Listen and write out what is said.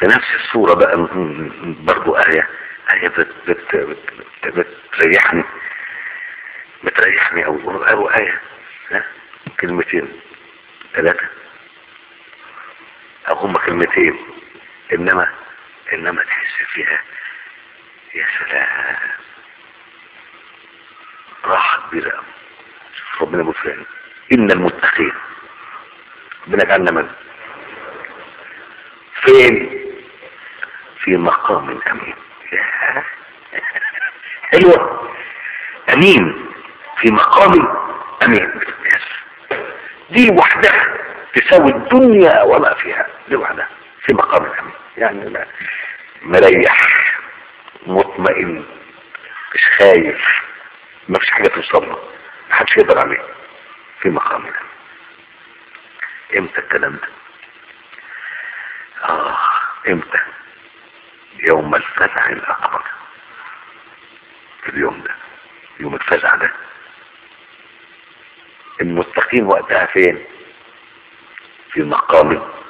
في نفس الصورة بقى م- م- برضو آية آية بت بت بت بتريحني بتريحني أو أو آية ها كلمتين ثلاثة أو هما كلمتين إنما إنما تحس فيها يا سلام راحة كبيرة أوي. شوف ربنا يقول فين إن المتقين ربنا جعلنا من فين في مقام أمين ياه. حلوة أمين في مقام أمين يس. دي وحدها تساوي الدنيا وما فيها دي وحدها في مقام أمين يعني لا مريح مطمئن مش خايف ما فيش حاجة توصل له محدش يقدر عليه في مقام أمين امتى الكلام ده اه امتى يوم الفزع الاكبر في اليوم ده يوم الفزع ده المتقين وقتها فين في مقام